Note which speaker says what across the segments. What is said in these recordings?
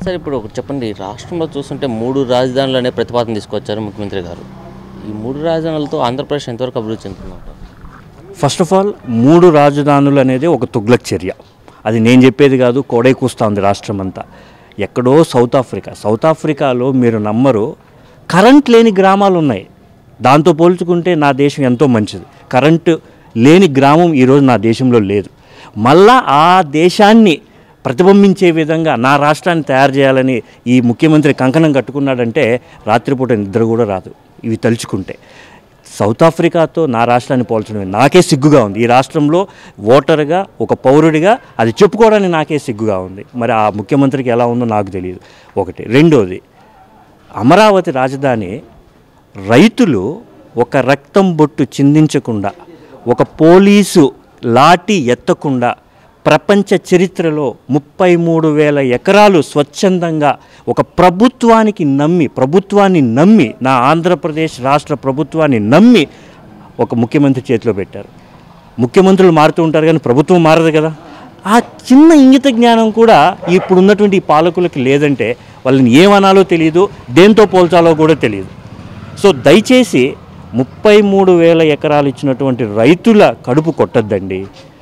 Speaker 1: sir ఇప్పుడు ఒకటి చెప్పండి రాష్ట్రంలో చూస్తుంటే మూడు రాజధానులు అనే ప్రతిపాదన తీసుకొచ్చారు ముఖ్యమంత్రి గారు ఈ మూడు రాజధానులతో ఆంధ్రప్రదేశ్ ఎంతవరకు అభివృద్ధి చెందుతుందంటారు
Speaker 2: ఫస్ట్ ఆఫ్ ఆల్ మూడు రాజధానులు అనేది ఒక తుగ్లక్ చర్య అది నేను చెప్పేది కాదు కోడై కూస్తా ఉంది రాష్ట్రం అంతా ఎక్కడో సౌత్ ఆఫ్రికా సౌత్ ఆఫ్రికాలో మీరు నమ్మరు కరెంట్ లేని గ్రామాలు ఉన్నాయి దాంతో పోల్చుకుంటే నా దేశం ఎంతో మంచిది కరెంటు లేని గ్రామం ఈరోజు నా దేశంలో లేదు మళ్ళా ఆ దేశాన్ని ప్రతిబింబించే విధంగా నా రాష్ట్రాన్ని తయారు చేయాలని ఈ ముఖ్యమంత్రి కంకణం కట్టుకున్నాడంటే రాత్రిపూట నిద్ర కూడా రాదు ఇవి తలుచుకుంటే సౌత్ ఆఫ్రికాతో నా రాష్ట్రాన్ని పోల్చడమే నాకే సిగ్గుగా ఉంది ఈ రాష్ట్రంలో ఓటర్గా ఒక పౌరుడిగా అది చెప్పుకోవడానికి నాకే సిగ్గుగా ఉంది మరి ఆ ముఖ్యమంత్రికి ఎలా ఉందో నాకు తెలియదు ఒకటి రెండోది అమరావతి రాజధాని రైతులు ఒక రక్తం బొట్టు చిందించకుండా ఒక పోలీసు లాఠీ ఎత్తకుండా ప్రపంచ చరిత్రలో ముప్పై మూడు వేల ఎకరాలు స్వచ్ఛందంగా ఒక ప్రభుత్వానికి నమ్మి ప్రభుత్వాన్ని నమ్మి నా ఆంధ్రప్రదేశ్ రాష్ట్ర ప్రభుత్వాన్ని నమ్మి ఒక ముఖ్యమంత్రి చేతిలో పెట్టారు ముఖ్యమంత్రులు మారుతూ ఉంటారు కానీ ప్రభుత్వం మారదు కదా ఆ చిన్న ఇంగిత జ్ఞానం కూడా ఇప్పుడు ఉన్నటువంటి ఈ పాలకులకి లేదంటే వాళ్ళని ఏమనాలో తెలియదు దేంతో పోల్చాలో కూడా తెలియదు సో దయచేసి ముప్పై మూడు వేల ఎకరాలు ఇచ్చినటువంటి రైతుల కడుపు కొట్టద్దండి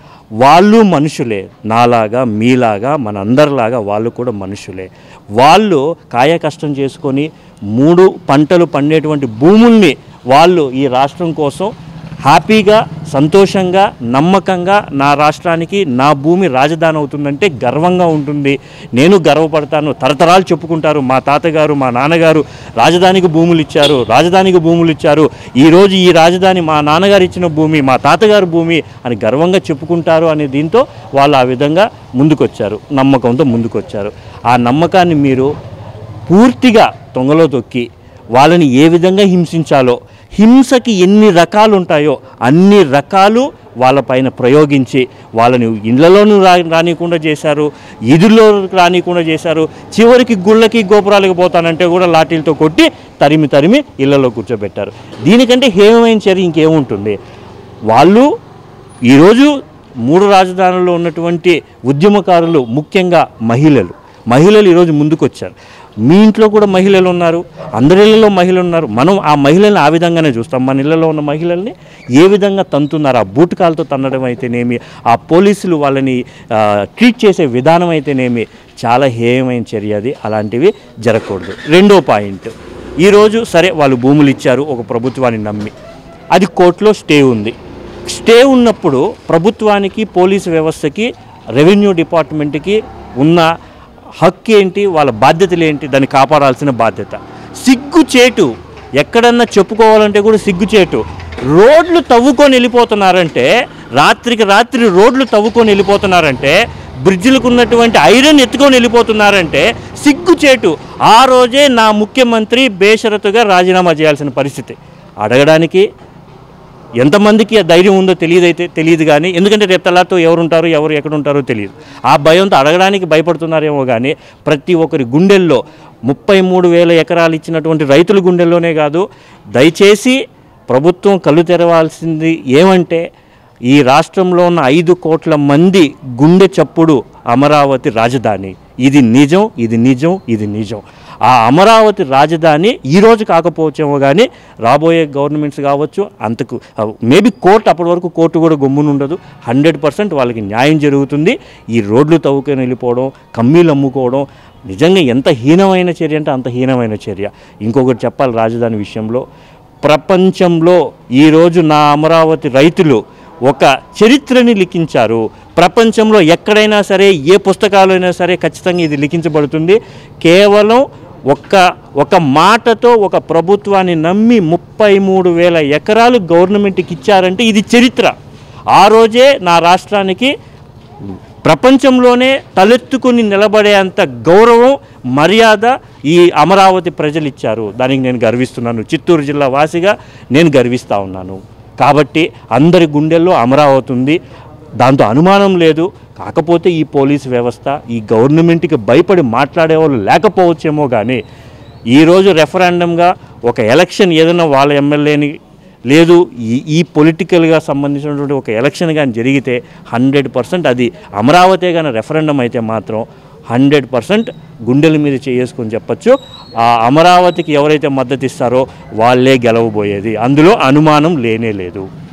Speaker 2: వాళ్ళు మనుషులే నాలాగా మీలాగా మనందరిలాగా వాళ్ళు కూడా మనుషులే వాళ్ళు కాయ కష్టం చేసుకొని మూడు పంటలు పండేటువంటి భూముల్ని వాళ్ళు ఈ రాష్ట్రం కోసం హ్యాపీగా సంతోషంగా నమ్మకంగా నా రాష్ట్రానికి నా భూమి రాజధాని అవుతుందంటే గర్వంగా ఉంటుంది నేను గర్వపడతాను తరతరాలు చెప్పుకుంటారు మా తాతగారు మా నాన్నగారు రాజధానికి భూములు ఇచ్చారు రాజధానికి భూములు ఇచ్చారు ఈరోజు ఈ రాజధాని మా నాన్నగారు ఇచ్చిన భూమి మా తాతగారు భూమి అని గర్వంగా చెప్పుకుంటారు అనే దీంతో వాళ్ళు ఆ విధంగా ముందుకొచ్చారు నమ్మకంతో ముందుకొచ్చారు ఆ నమ్మకాన్ని మీరు పూర్తిగా తొంగలో తొక్కి వాళ్ళని ఏ విధంగా హింసించాలో హింసకి ఎన్ని రకాలు ఉంటాయో అన్ని రకాలు వాళ్ళపైన ప్రయోగించి వాళ్ళని ఇళ్లలోనూ రా రానియకుండా చేశారు ఇదుల్లో రానియకుండా చేశారు చివరికి గుళ్ళకి గోపురాలకు పోతానంటే కూడా లాఠీలతో కొట్టి తరిమి తరిమి ఇళ్లలో కూర్చోబెట్టారు దీనికంటే హేమమైన చర్య ఇంకేముంటుంది వాళ్ళు ఈరోజు మూడు రాజధానుల్లో ఉన్నటువంటి ఉద్యమకారులు ముఖ్యంగా మహిళలు మహిళలు ఈరోజు ముందుకొచ్చారు మీ ఇంట్లో కూడా మహిళలు ఉన్నారు అందరి ఇళ్ళలో మహిళలు ఉన్నారు మనం ఆ మహిళల్ని ఆ విధంగానే చూస్తాం మన ఇళ్ళలో ఉన్న మహిళల్ని ఏ విధంగా తంతున్నారు ఆ బూటకాలతో తన్నడం అయితేనేమి ఆ పోలీసులు వాళ్ళని ఆ, ట్రీట్ చేసే విధానం అయితేనేమి చాలా హేయమైన చర్య అది అలాంటివి జరగకూడదు రెండో పాయింట్ ఈరోజు సరే వాళ్ళు భూములు ఇచ్చారు ఒక ప్రభుత్వాన్ని నమ్మి అది కోర్టులో స్టే ఉంది స్టే ఉన్నప్పుడు ప్రభుత్వానికి పోలీసు వ్యవస్థకి రెవెన్యూ డిపార్ట్మెంట్కి ఉన్న హక్కు ఏంటి వాళ్ళ బాధ్యతలు ఏంటి దాన్ని కాపాడాల్సిన బాధ్యత సిగ్గుచేటు ఎక్కడన్నా చెప్పుకోవాలంటే కూడా సిగ్గుచేటు రోడ్లు తవ్వుకొని వెళ్ళిపోతున్నారంటే రాత్రికి రాత్రి రోడ్లు తవ్వుకొని వెళ్ళిపోతున్నారంటే బ్రిడ్జిలకు ఉన్నటువంటి ఐరన్ ఎత్తుకొని వెళ్ళిపోతున్నారంటే సిగ్గుచేటు ఆ రోజే నా ముఖ్యమంత్రి బేషరతుగా రాజీనామా చేయాల్సిన పరిస్థితి అడగడానికి ఎంతమందికి ఆ ధైర్యం ఉందో తెలియదైతే తెలియదు కానీ ఎందుకంటే రేపు తెల్లారితో ఎవరు ఉంటారు ఎవరు ఎక్కడ ఉంటారో తెలియదు ఆ భయంతో అడగడానికి భయపడుతున్నారేమో కానీ ప్రతి ఒక్కరి గుండెల్లో ముప్పై మూడు వేల ఎకరాలు ఇచ్చినటువంటి రైతుల గుండెల్లోనే కాదు దయచేసి ప్రభుత్వం కళ్ళు తెరవాల్సింది ఏమంటే ఈ రాష్ట్రంలో ఉన్న ఐదు కోట్ల మంది గుండె చప్పుడు అమరావతి రాజధాని ఇది నిజం ఇది నిజం ఇది నిజం ఆ అమరావతి రాజధాని ఈ రోజు కాకపోవచ్చేమో కానీ రాబోయే గవర్నమెంట్స్ కావచ్చు అంతకు మేబీ కోర్టు అప్పటి వరకు కోర్టు కూడా గమ్మునుండదు హండ్రెడ్ పర్సెంట్ వాళ్ళకి న్యాయం జరుగుతుంది ఈ రోడ్లు తవ్వుకొని వెళ్ళిపోవడం కమ్మీలు అమ్ముకోవడం నిజంగా ఎంత హీనమైన చర్య అంటే అంత హీనమైన చర్య ఇంకొకటి చెప్పాలి రాజధాని విషయంలో ప్రపంచంలో ఈరోజు నా అమరావతి రైతులు ఒక చరిత్రని లిఖించారు ప్రపంచంలో ఎక్కడైనా సరే ఏ పుస్తకాలు అయినా సరే ఖచ్చితంగా ఇది లిఖించబడుతుంది కేవలం ఒక్క ఒక మాటతో ఒక ప్రభుత్వాన్ని నమ్మి ముప్పై మూడు వేల ఎకరాలు గవర్నమెంట్కి ఇచ్చారంటే ఇది చరిత్ర ఆ రోజే నా రాష్ట్రానికి ప్రపంచంలోనే తలెత్తుకుని నిలబడేంత గౌరవం మర్యాద ఈ అమరావతి ప్రజలు ఇచ్చారు దానికి నేను గర్విస్తున్నాను చిత్తూరు జిల్లా వాసిగా నేను గర్విస్తూ ఉన్నాను కాబట్టి అందరి గుండెల్లో అమరావతి ఉంది దాంతో అనుమానం లేదు కాకపోతే ఈ పోలీస్ వ్యవస్థ ఈ గవర్నమెంట్కి భయపడి మాట్లాడేవాళ్ళు లేకపోవచ్చేమో కానీ ఈరోజు రెఫరెండంగా ఒక ఎలక్షన్ ఏదైనా వాళ్ళ ఎమ్మెల్యేని లేదు ఈ ఈ పొలిటికల్గా సంబంధించినటువంటి ఒక ఎలక్షన్ కానీ జరిగితే హండ్రెడ్ పర్సెంట్ అది అమరావతి కానీ రెఫరెండం అయితే మాత్రం హండ్రెడ్ పర్సెంట్ గుండెల మీద చేసుకొని చెప్పచ్చు ఆ అమరావతికి ఎవరైతే మద్దతు ఇస్తారో వాళ్ళే గెలవబోయేది అందులో అనుమానం లేనే లేదు